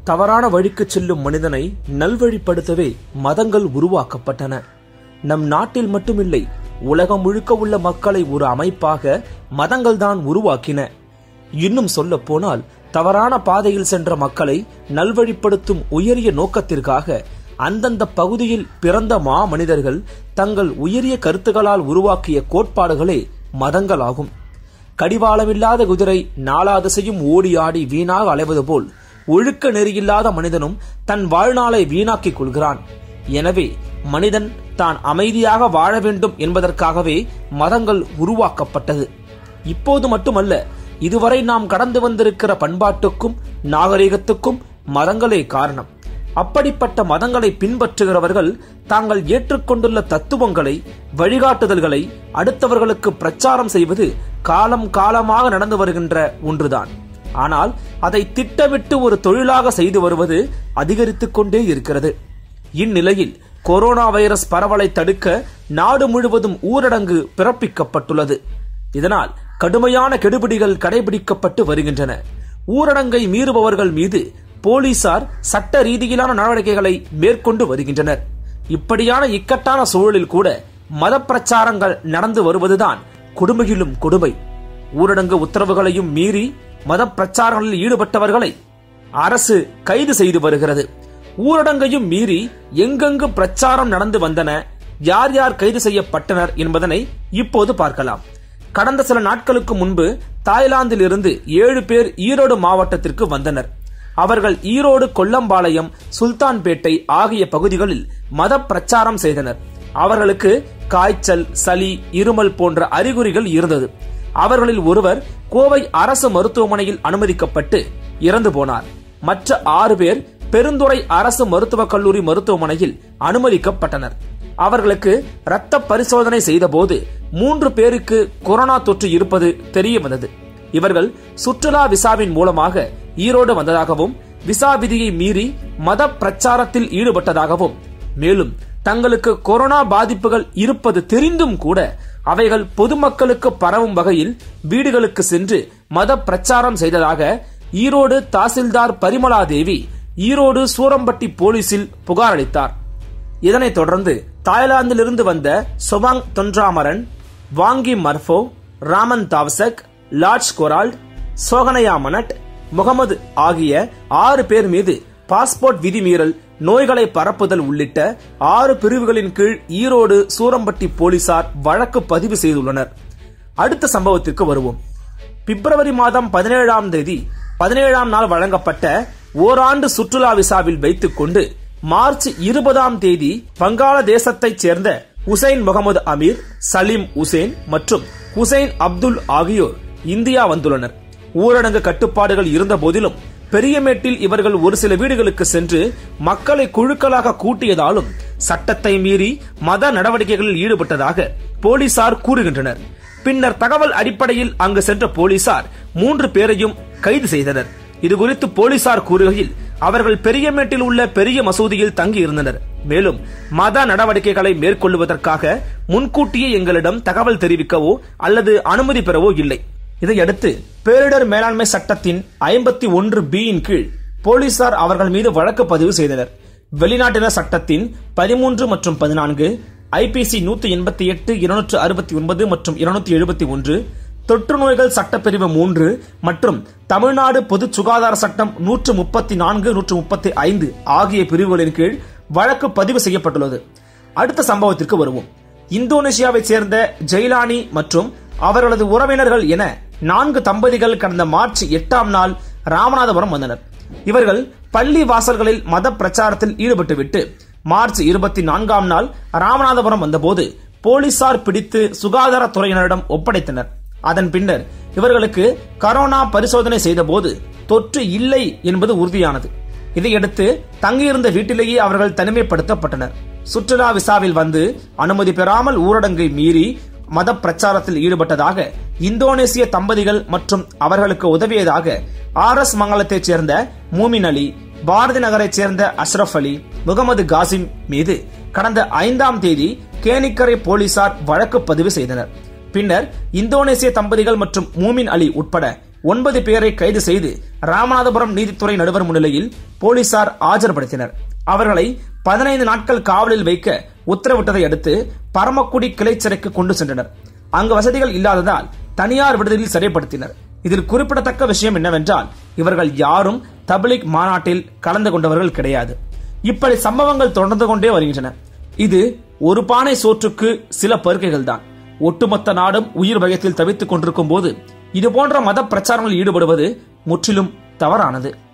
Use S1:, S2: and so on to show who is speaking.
S1: தவறான வழிக்கு செல்லும் மனிதனை நல்வழிப்படுத்தவே மதங்கள் உருவாக்கப்பட்டன நம் நாட்டில் மட்டுமில்லை உலகம் முழுக்க உள்ள மக்களை ஒரு அமைப்பாக மதங்கள் தான் உருவாக்கின இன்னும் சொல்ல போனால் தவறான பாதையில் சென்ற மக்களை நல்வழிப்படுத்தும் உயரிய நோக்கத்திற்காக அந்தந்த பகுதியில் பிறந்த மா மனிதர்கள் தங்கள் உயரிய கருத்துகளால் உருவாக்கிய கோட்பாடுகளே மதங்களாகும் கடிவாளமில்லாத குதிரை நாலா திசையும் ஓடி ஆடி வீணாக அலைவது போல் ஒழுக்க நெறியில்லாத மனிதனும் தன் வாழ்நாளை வீணாக்கிக் கொள்கிறான் எனவே மனிதன் தான் அமைதியாக வாழ வேண்டும் என்பதற்காகவே மதங்கள் உருவாக்கப்பட்டது இப்போது மட்டுமல்ல இதுவரை நாம் கடந்து வந்திருக்கிற பண்பாட்டுக்கும் நாகரிகத்துக்கும் மதங்களே காரணம் அப்படிப்பட்ட மதங்களை பின்பற்றுகிறவர்கள் தாங்கள் ஏற்றுக்கொண்டுள்ள தத்துவங்களை வழிகாட்டுதல்களை அடுத்தவர்களுக்கு பிரச்சாரம் செய்வது காலம் காலமாக நடந்து வருகின்ற ஒன்றுதான் ஆனால் அதை திட்டமிட்டு ஒரு தொழிலாக செய்து வருவது அதிகரித்துக் கொண்டே இருக்கிறது இந்நிலையில் கொரோனா வைரஸ் பரவலை தடுக்க நாடு முழுவதும் ஊரடங்கு பிறப்பிக்கப்பட்டுள்ளது இதனால் கடுமையான கெடுபிடிகள் கடைபிடிக்கப்பட்டு வருகின்றன ஊரடங்கை மீறுபவர்கள் மீது போலீசார் சட்ட ரீதியிலான நடவடிக்கைகளை மேற்கொண்டு வருகின்றனர் இப்படியான இக்கட்டான சூழலில் கூட மத பிரச்சாரங்கள் நடந்து வருவதுதான் கொடுமையிலும் கொடுமை ஊரடங்கு உத்தரவுகளையும் மீறி மத பிரச்சாரங்களில் ஈடுபட்டவர்களை அரசு கைது செய்து வருகிறது ஊரடங்கையும் மீறி எங்கெங்கு பிரச்சாரம் நடந்து வந்தன யார் யார் கைது செய்யப்பட்டனர் என்பதனை இப்போது பார்க்கலாம் கடந்த சில நாட்களுக்கு முன்பு தாய்லாந்தில் இருந்து ஏழு பேர் ஈரோடு மாவட்டத்திற்கு வந்தனர் அவர்கள் ஈரோடு கொல்லம்பாளையம் சுல்தான்பேட்டை ஆகிய பகுதிகளில் மத பிரச்சாரம் செய்தனர் அவர்களுக்கு காய்ச்சல் சளி இருமல் போன்ற அறிகுறிகள் இருந்தது அவர்களில் ஒருவர் கோவை அரசு மருத்துவமனையில் அனுமதிக்கப்பட்டு இறந்து போனார் மற்ற ஆறு பேர் பெருந்துறை அரசு மருத்துவக் கல்லூரி மருத்துவமனையில் அனுமதிக்கப்பட்டனர் அவர்களுக்கு இரத்த பரிசோதனை செய்தபோது மூன்று பேருக்கு கொரோனா தொற்று இருப்பது தெரிய வந்தது இவர்கள் சுற்றுலா விசாவின் மூலமாக ஈரோடு வந்ததாகவும் விசா விதியை மீறி மத பிரச்சாரத்தில் ஈடுபட்டதாகவும் மேலும் தங்களுக்கு கொரோனா பாதிப்புகள் இருப்பது தெரிந்தும் கூட அவைகள் பொதுமக்களுக்கு பரவும் வகையில் வீடுகளுக்கு சென்று மத பிரச்சாரம் செய்ததாக ஈரோடு தாசில்தார் பரிமலா தேவி ஈரோடு சூரம்பட்டி போலீசில் புகார் அளித்தார் இதனைத் தொடர்ந்து தாய்லாந்திலிருந்து வந்த சொபாங் தொன்றாமரன் வாங்கி மர்ஃபோ ராமன் தாவசக் லார்ஜ் கொரால்ட் சோகனையா மனட் முகமது ஆகிய ஆறு பேர் மீது பாஸ்போர்ட் விதிமீறல் நோய்களை பரப்புதல் உள்ளிட்ட ஆறு பிரிவுகளின் கீழ் ஈரோடு சூரம்பட்டி போலீசார் வழக்கு பதிவு செய்துள்ளனர் அடுத்த சம்பவத்திற்கு வருவோம் பிப்ரவரி மாதம் பதினேழாம் தேதி பதினேழாம் நாள் வழங்கப்பட்ட ஓராண்டு சுற்றுலா விசாவில் வைத்துக் கொண்டு மார்ச் இருபதாம் தேதி வங்காளதேசத்தைச் சேர்ந்த உசைன் முகமது அமீர் சலீம் உசேன் மற்றும் ஹுசைன் அப்துல் ஆகியோர் இந்தியா வந்துள்ளனர் ஊரடங்கு கட்டுப்பாடுகள் இருந்த போதிலும் பெரியமேட்டில் இவர்கள் ஒரு சில வீடுகளுக்கு சென்று மக்களை குழுக்களாக கூட்டியதாலும் சட்டத்தை மீறி மத நடவடிக்கைகளில் ஈடுபட்டதாக போலீசார் கூறுகின்றனர் பின்னர் தகவல் அடிப்படையில் அங்கு சென்ற போலீசார் மூன்று பேரையும் கைது செய்தனர் இதுகுறித்து போலீசார் கூறுகையில் அவர்கள் பெரியமேட்டில் உள்ள பெரிய மசூதியில் தங்கி இருந்தனர் மேலும் மத நடவடிக்கைகளை மேற்கொள்வதற்காக முன்கூட்டியே எங்களிடம் தகவல் தெரிவிக்கவோ அல்லது அனுமதி பெறவோ இல்லை இதையடுத்து பேரிடர் மேலாண்மை சட்டத்தின் ஐம்பத்தி ஒன்று பி யின் கீழ் போலீசார் அவர்கள் மீது வழக்கு பதிவு செய்தனர் வெளிநாட்டினர் சட்டத்தின் பதிமூன்று மற்றும் பதினான்கு ஐபிசி நூத்தி எண்பத்தி எட்டு இருநூற்று அறுபத்தி ஒன்பது மற்றும் இருநூத்தி எழுபத்தி ஒன்று தொற்று நோய்கள் சட்டப்பிரிவு மூன்று மற்றும் தமிழ்நாடு பொது சுகாதார சட்டம் நூற்று முப்பத்தி நான்கு நூற்று முப்பத்தி ஐந்து ஆகிய பிரிவுகளின் கீழ் வழக்கு பதிவு செய்யப்பட்டுள்ளது அடுத்த சம்பவத்திற்கு வருவோம் இந்தோனேஷியாவைச் சேர்ந்த ஜெயிலானி மற்றும் அவர்களது உறவினர்கள் என நான்கு தம்பதிகள் கடந்த மார்ச் எட்டாம் நாள் ராமநாதபுரம் வந்தனர் இவர்கள் பள்ளி வாசல்களில் மத பிரச்சாரத்தில் ஈடுபட்டுவிட்டு மார்ச் இருபத்தி நான்காம் நாள் ராமநாதபுரம் வந்தபோது போலீசார் பிடித்து சுகாதாரத்துறையினரிடம் ஒப்படைத்தனர் அதன் பின்னர் இவர்களுக்கு கரோனா பரிசோதனை செய்தபோது தொற்று இல்லை என்பது உறுதியானது இதையடுத்து தங்கியிருந்த வீட்டிலேயே அவர்கள் தனிமைப்படுத்தப்பட்டனர் சுற்றுலா விசாவில் வந்து அனுமதி பெறாமல் ஊரடங்கை மீறி மத பிரச்சாரத்தில் ஈடுபட்டதாக இந்தோனேசிய தம்பதிகள் மற்றும் அவர்களுக்கு உதவியதாக ஆர் எஸ் மங்கலத்தைச் சேர்ந்த மூமின் அலி பாரதி நகரைச் சேர்ந்த அஷ்ரப் அலி முகமது காசிம் மீது கடந்த ஐந்தாம் தேதி கேணிக்கரை போலீசார் வழக்கு பதிவு செய்தனர் பின்னர் இந்தோனேசிய தம்பதிகள் மற்றும் மூமின் அலி உட்பட ஒன்பது பேரை கைது செய்து ராமநாதபுரம் நீதித்துறை நடுவர் முன்னிலையில் போலீசார் ஆஜர்படுத்தினர் அவர்களை பதினைந்து நாட்கள் காவலில் வைக்க உத்தரவிட்டதை அடுத்து பரமக்குடி கிளை சிறைக்கு கொண்டு சென்றனர் அங்கு வசதிகள் இல்லாததால் தனியார் விடுதலில் சிறைப்படுத்தினர் இதில் குறிப்பிடத்தக்க விஷயம் என்னவென்றால் இவர்கள் யாரும் தபிலிக் மாநாட்டில் கலந்து கொண்டவர்கள் கிடையாது இப்படி சம்பவங்கள் தொடர்ந்து கொண்டே வருகின்றன இது ஒரு பானை சோற்றுக்கு சில பருக்கைகள் தான் ஒட்டுமொத்த நாடும் உயிர் பயத்தில் தவித்துக் கொண்டிருக்கும் போது இது போன்ற மத பிரச்சாரங்களில் ஈடுபடுவது முற்றிலும் தவறானது